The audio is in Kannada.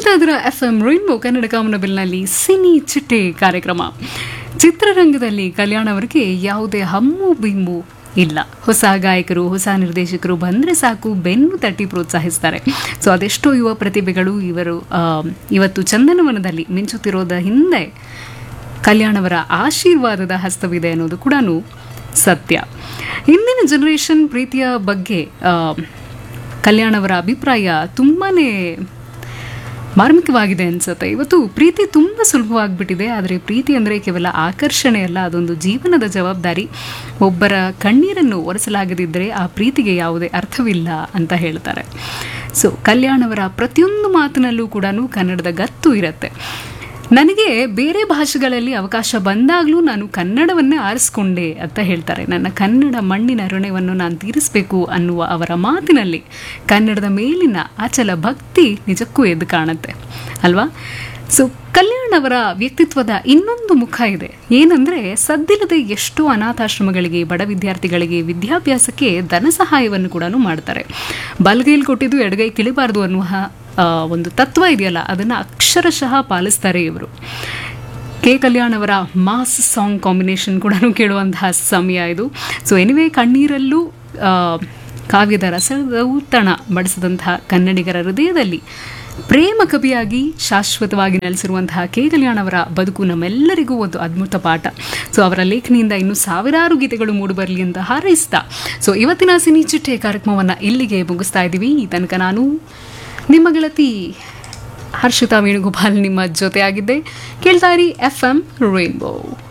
ಕೇಳ್ತಾ ಇದ್ರ ಎಫ್ ಎಂ ರೈನ್ಬೋ ಕನ್ನಡ ಕಾಮನಬಿಲ್ನಲ್ಲಿ ಸಿನಿ ಚಿಟ್ಟೆ ಕಾರ್ಯಕ್ರಮ ಚಿತ್ರರಂಗದಲ್ಲಿ ಕಲ್ಯಾಣ್ ಅವರಿಗೆ ಯಾವುದೇ ಹಮ್ಮು ಬಿಮ್ಮು ಇಲ್ಲ ಹೊಸ ಗಾಯಕರು ಹೊಸ ನಿರ್ದೇಶಕರು ಬಂದರೆ ಸಾಕು ಬೆನ್ನು ತಟ್ಟಿ ಪ್ರೋತ್ಸಾಹಿಸ್ತಾರೆ ಸೊ ಅದೆಷ್ಟೋ ಯುವ ಪ್ರತಿಭೆಗಳು ಇವರು ಆ, ಇವತ್ತು ಚಂದನವನದಲ್ಲಿ ಮಿಂಚುತ್ತಿರೋದ ಹಿಂದೆ ಕಲ್ಯಾಣವರ ಆಶೀರ್ವಾದದ ಹಸ್ತವಿದೆ ಅನ್ನೋದು ಕೂಡ ಸತ್ಯ ಇಂದಿನ ಜನರೇಷನ್ ಪ್ರೀತಿಯ ಬಗ್ಗೆ ಆ, ಕಲ್ಯಾಣವರ ಅಭಿಪ್ರಾಯ ತುಂಬಾ ಮಾರ್ಮಿಕವಾಗಿದೆ ಅನ್ಸುತ್ತೆ ಇವತ್ತು ಪ್ರೀತಿ ತುಂಬ ಸುಲಭವಾಗಿಬಿಟ್ಟಿದೆ ಆದರೆ ಪ್ರೀತಿ ಅಂದರೆ ಕೇವಲ ಆಕರ್ಷಣೆ ಅಲ್ಲ ಅದೊಂದು ಜೀವನದ ಜವಾಬ್ದಾರಿ ಒಬ್ಬರ ಕಣ್ಣೀರನ್ನು ಒರೆಸಲಾಗದಿದ್ದರೆ ಆ ಪ್ರೀತಿಗೆ ಯಾವುದೇ ಅರ್ಥವಿಲ್ಲ ಅಂತ ಹೇಳ್ತಾರೆ ಸೊ ಕಲ್ಯಾಣವರ ಪ್ರತಿಯೊಂದು ಮಾತಿನಲ್ಲೂ ಕೂಡ ಕನ್ನಡದ ಗತ್ತು ಇರುತ್ತೆ ನನಗೆ ಬೇರೆ ಭಾಷೆಗಳಲ್ಲಿ ಅವಕಾಶ ಬಂದಾಗಲೂ ನಾನು ಕನ್ನಡವನ್ನೇ ಆರಿಸ್ಕೊಂಡೆ ಅಂತ ಹೇಳ್ತಾರೆ ನನ್ನ ಕನ್ನಡ ಮಣ್ಣಿನ ಋಣವನ್ನು ನಾನು ತೀರಿಸಬೇಕು ಅನ್ನುವ ಅವರ ಮಾತಿನಲ್ಲಿ ಕನ್ನಡದ ಮೇಲಿನ ಅಚಲ ಭಕ್ತಿ ನಿಜಕ್ಕೂ ಎದ್ದು ಕಾಣುತ್ತೆ ಅಲ್ವಾ ಸೊ ಕಲ್ಯಾಣ್ ಅವರ ವ್ಯಕ್ತಿತ್ವದ ಇನ್ನೊಂದು ಮುಖ ಇದೆ ಏನಂದ್ರೆ ಸದ್ದಿಲ್ಲದೆ ಎಷ್ಟೋ ಅನಾಥಾಶ್ರಮಗಳಿಗೆ ಬಡ ವಿದ್ಯಾರ್ಥಿಗಳಿಗೆ ವಿದ್ಯಾಭ್ಯಾಸಕ್ಕೆ ಧನ ಸಹಾಯವನ್ನು ಕೂಡ ಮಾಡ್ತಾರೆ ಬಲಗೈಲಿ ಕೊಟ್ಟಿದ್ದು ಎಡಗೈ ಕಿಳಿಬಾರ್ದು ಅನ್ನುವ ಆ, ಒಂದು ತತ್ವ ಇದೆಯಲ್ಲ ಅದನ್ನು ಅಕ್ಷರಶಃ ಪಾಲಿಸ್ತಾರೆ ಇವರು ಕೆ ಕಲ್ಯಾಣ್ ಅವರ ಮಾಸ್ ಸಾಂಗ್ ಕಾಂಬಿನೇಷನ್ ಕೂಡ ಕೇಳುವಂತಹ ಸಮಯ ಇದು ಸೊ ಎನಿವೆ ಕಣ್ಣೀರಲ್ಲೂ ಆ, ಕಾವ್ಯದ ರಸದೌತಣ ಬಡಿಸಿದಂತಹ ಕನ್ನಡಿಗರ ಹೃದಯದಲ್ಲಿ ಪ್ರೇಮ ಕವಿಯಾಗಿ ಶಾಶ್ವತವಾಗಿ ನೆಲೆಸಿರುವಂತಹ ಕೆ ಕಲ್ಯಾಣ್ ಅವರ ಬದುಕು ನಮ್ಮೆಲ್ಲರಿಗೂ ಒಂದು ಅದ್ಭುತ ಪಾಠ ಸೊ ಅವರ ಲೇಖನಿಯಿಂದ ಇನ್ನೂ ಸಾವಿರಾರು ಗೀತೆಗಳು ಮೂಡಿಬರಲಿ ಅಂತ ಹಾರೈಸ್ತಾ ಸೊ ಇವತ್ತಿನ ಸಿನಿ ಚಿಟ್ಟೆ ಕಾರ್ಯಕ್ರಮವನ್ನು ಇಲ್ಲಿಗೆ ಮುಗಿಸ್ತಾ ಇದ್ದೀವಿ ಈ ತನಕ ನಾನು ನಿಮ್ಮ ಗೆಳತಿ ಹರ್ಷಿತಾ ವೇಣುಗೋಪಾಲ್ ನಿಮ್ಮ ಜೊತೆಯಾಗಿದ್ದೆ ಕೇಳ್ತಾ ಇರಿ ಎಫ್ ಎಂ ರೈನ್ಬೋ